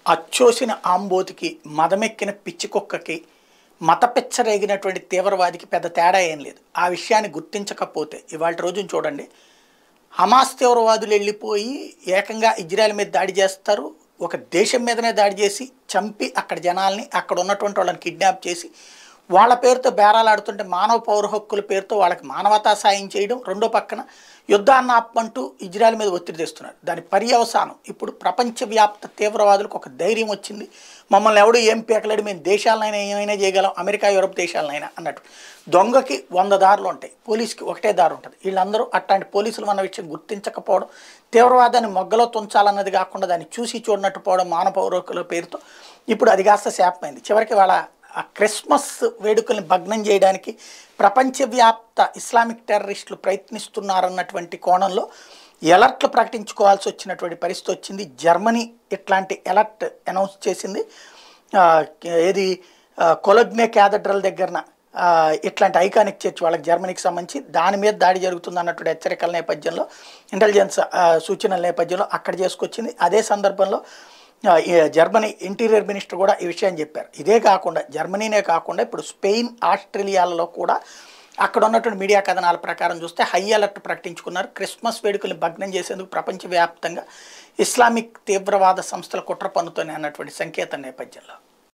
అచ్చోసిన ఆంబోతికి మదమెక్కిన పిచ్చి కుక్కకి మత పిచ్చరేగినటువంటి తీవ్రవాదికి పెద్ద తేడా ఏం లేదు ఆ విషయాన్ని గుర్తించకపోతే ఇవాళ రోజున చూడండి హమాస్ తీవ్రవాదులు వెళ్ళిపోయి ఏకంగా ఇజ్రాయెల్ మీద దాడి చేస్తారు ఒక దేశం మీదనే దాడి చేసి చంపి అక్కడ జనాల్ని అక్కడ ఉన్నటువంటి వాళ్ళని కిడ్నాప్ చేసి వాళ్ళ పేరుతో బేరాలాడుతుంటే మానవ పౌర హక్కుల పేరుతో వాళ్ళకి మానవతా సాయం చేయడం రెండో పక్కన యుద్ధాన్ని ఆపమంటూ ఇజ్రాయెల్ మీద ఒత్తిడి తెస్తున్నారు దాని పర్యవసానం ఇప్పుడు ప్రపంచవ్యాప్త తీవ్రవాదులకు ఒక ధైర్యం వచ్చింది మమ్మల్ని ఎవడు ఏం పీకలేడు మేము దేశాలనైనా ఏమైనా చేయగలం అమెరికా యూరప్ దేశాలనైనా అన్నట్టు దొంగకి వంద దారులు ఉంటాయి పోలీస్కి ఒకటే దారి ఉంటుంది వీళ్ళందరూ అట్లాంటి పోలీసులు మన విషయం గుర్తించకపోవడం తీవ్రవాదాన్ని మొగ్గలో తుంచాలన్నది కాకుండా దాన్ని చూసి చూడనట్టు పోవడం మానవ పౌరకుల పేరుతో ఇప్పుడు అది కాస్త శాపమైంది చివరికి వాళ్ళ ఆ క్రిస్మస్ వేడుకల్ని భగ్నం చేయడానికి ప్రపంచవ్యాప్త ఇస్లామిక్ టెర్రరిస్టులు ప్రయత్నిస్తున్నారన్నటువంటి కోణంలో ఎలర్ట్లు ప్రకటించుకోవాల్సి వచ్చినటువంటి పరిస్థితి వచ్చింది జర్మనీ ఇట్లాంటి ఎలర్ట్ అనౌన్స్ చేసింది ఆ, ఏది ఆ, కొలగ్నే క్యాథడ్రల్ దగ్గరన ఆ, ఇట్లాంటి ఐకానిక్ చర్చ్ వాళ్ళకి జర్మనీకి సంబంధించి దాని మీద దాడి జరుగుతుంది అన్నటువంటి హెచ్చరికల నేపథ్యంలో ఇంటెలిజెన్స్ ఆ, సూచనల నేపథ్యంలో అక్కడ చేసుకొచ్చింది అదే సందర్భంలో ఆ, ఈ జర్మనీ ఇంటీరియర్ మినిస్టర్ కూడా ఈ విషయం చెప్పారు ఇదే కాకుండా జర్మనీనే కాకుండా ఇప్పుడు స్పెయిన్ ఆస్ట్రేలియాలలో కూడా అక్కడ ఉన్నటువంటి మీడియా కథనాల ప్రకారం చూస్తే హై అలర్ట్ ప్రకటించుకున్నారు క్రిస్మస్ వేడుకలు భగ్నం చేసేందుకు ప్రపంచవ్యాప్తంగా ఇస్లామిక్ తీవ్రవాద సంస్థల కుట్ర పన్నుతోనే అన్నటువంటి సంకేతం నేపథ్యంలో